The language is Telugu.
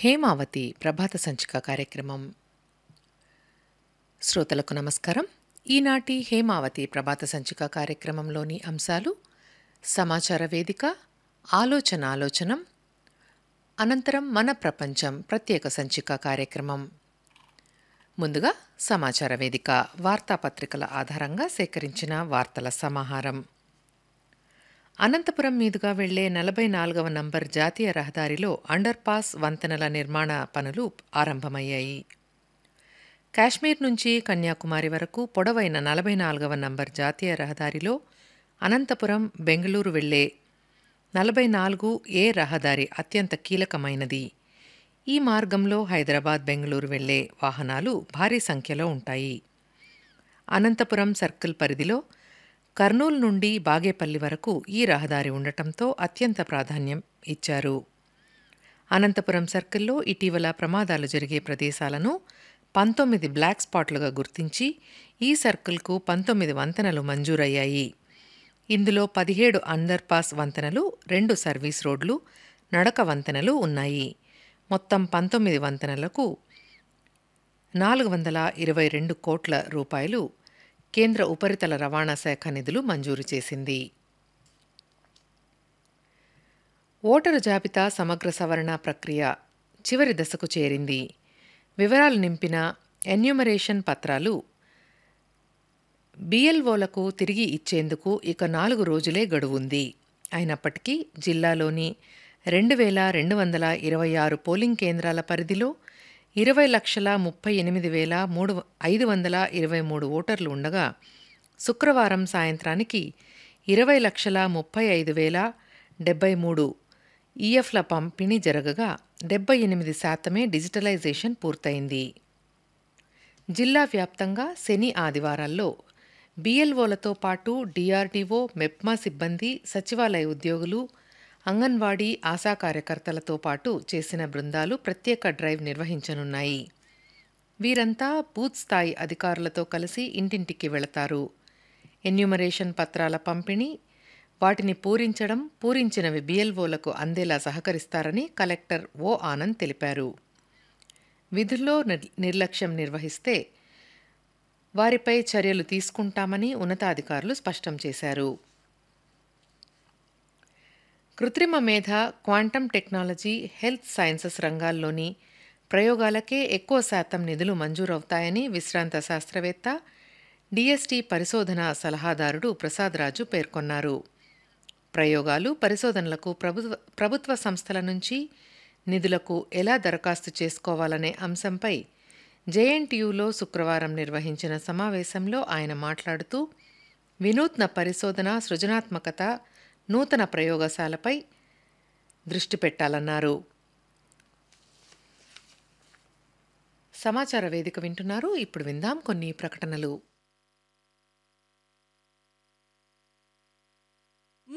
హేమావతి ప్రభాత సంచిక కార్యక్రమం శ్రోతలకు నమస్కారం ఈనాటి హేమావతి ప్రభాత సంచిక కార్యక్రమంలోని అంశాలు సమాచార వేదిక ఆలోచన ఆలోచనం అనంతరం మన ప్రపంచం ప్రత్యేక సంచిక కార్యక్రమం ముందుగా సమాచార వేదిక వార్తాపత్రికల ఆధారంగా సేకరించిన వార్తల సమాహారం అనంతపురం మీదుగా వెళ్లే నలభై నాలుగవ నంబర్ జాతీయ రహదారిలో అండర్ పాస్ వంతెనల నిర్మాణ పనులు ఆరంభమయ్యాయి కాశ్మీర్ నుంచి కన్యాకుమారి వరకు పొడవైన నలభై నాలుగవ నంబర్ జాతీయ రహదారిలో అనంతపురం బెంగళూరు వెళ్లే నలభై నాలుగు ఏ రహదారి అత్యంత కీలకమైనది ఈ మార్గంలో హైదరాబాద్ బెంగళూరు వెళ్లే వాహనాలు భారీ సంఖ్యలో ఉంటాయి అనంతపురం సర్కిల్ పరిధిలో కర్నూలు నుండి బాగేపల్లి వరకు ఈ రహదారి ఉండటంతో అత్యంత ప్రాధాన్యం ఇచ్చారు అనంతపురం సర్కిల్లో ఇటీవల ప్రమాదాలు జరిగే ప్రదేశాలను పంతొమ్మిది బ్లాక్ స్పాట్లుగా గుర్తించి ఈ సర్కిల్కు పంతొమ్మిది వంతెనలు మంజూరయ్యాయి ఇందులో పదిహేడు అండర్ పాస్ వంతెనలు రెండు సర్వీస్ రోడ్లు నడక వంతెనలు ఉన్నాయి మొత్తం పంతొమ్మిది వంతెనలకు నాలుగు వందల ఇరవై రెండు కోట్ల రూపాయలు కేంద్ర ఉపరితల రవాణా శాఖ నిధులు మంజూరు చేసింది ఓటరు జాబితా సమగ్ర సవరణ ప్రక్రియ చివరి దశకు చేరింది వివరాలు నింపిన ఎన్యూమరేషన్ పత్రాలు బిఎల్ఓలకు తిరిగి ఇచ్చేందుకు ఇక నాలుగు రోజులే గడువుంది అయినప్పటికీ జిల్లాలోని రెండు వేల రెండు వందల ఇరవై ఆరు పోలింగ్ కేంద్రాల పరిధిలో ఇరవై లక్షల ముప్పై ఎనిమిది వేల మూడు ఐదు వందల ఇరవై మూడు ఓటర్లు ఉండగా శుక్రవారం సాయంత్రానికి ఇరవై లక్షల ముప్పై ఐదు వేల డెబ్బై మూడు ఈఎఫ్ల పంపిణీ జరగగా డెబ్బై ఎనిమిది శాతమే డిజిటలైజేషన్ పూర్తయింది జిల్లా వ్యాప్తంగా శని ఆదివారాల్లో బిఎల్ఓలతో పాటు డిఆర్డీఓ మెప్మా సిబ్బంది సచివాలయ ఉద్యోగులు అంగన్వాడీ ఆశా కార్యకర్తలతో పాటు చేసిన బృందాలు ప్రత్యేక డ్రైవ్ నిర్వహించనున్నాయి వీరంతా బూత్ స్థాయి అధికారులతో కలిసి ఇంటింటికి వెళతారు ఎన్యూమరేషన్ పత్రాల పంపిణీ వాటిని పూరించడం పూరించినవి బిఎల్ఓలకు అందేలా సహకరిస్తారని కలెక్టర్ ఓ ఆనంద్ తెలిపారు విధుల్లో నిర్లక్ష్యం నిర్వహిస్తే వారిపై చర్యలు తీసుకుంటామని ఉన్నతాధికారులు స్పష్టం చేశారు కృత్రిమ మేధ క్వాంటమ్ టెక్నాలజీ హెల్త్ సైన్సెస్ రంగాల్లోని ప్రయోగాలకే ఎక్కువ శాతం నిధులు మంజూరవుతాయని విశ్రాంత శాస్త్రవేత్త డిఎస్టి పరిశోధన సలహాదారుడు ప్రసాదరాజు పేర్కొన్నారు ప్రయోగాలు పరిశోధనలకు ప్రభుత్వ ప్రభుత్వ సంస్థల నుంచి నిధులకు ఎలా దరఖాస్తు చేసుకోవాలనే అంశంపై జేఎన్టీయూలో శుక్రవారం నిర్వహించిన సమావేశంలో ఆయన మాట్లాడుతూ వినూత్న పరిశోధన సృజనాత్మకత నూతన ప్రయోగశాలపై దృష్టి పెట్టాలన్నారు సమాచార వేదిక వింటున్నారు ఇప్పుడు విందాం కొన్ని ప్రకటనలు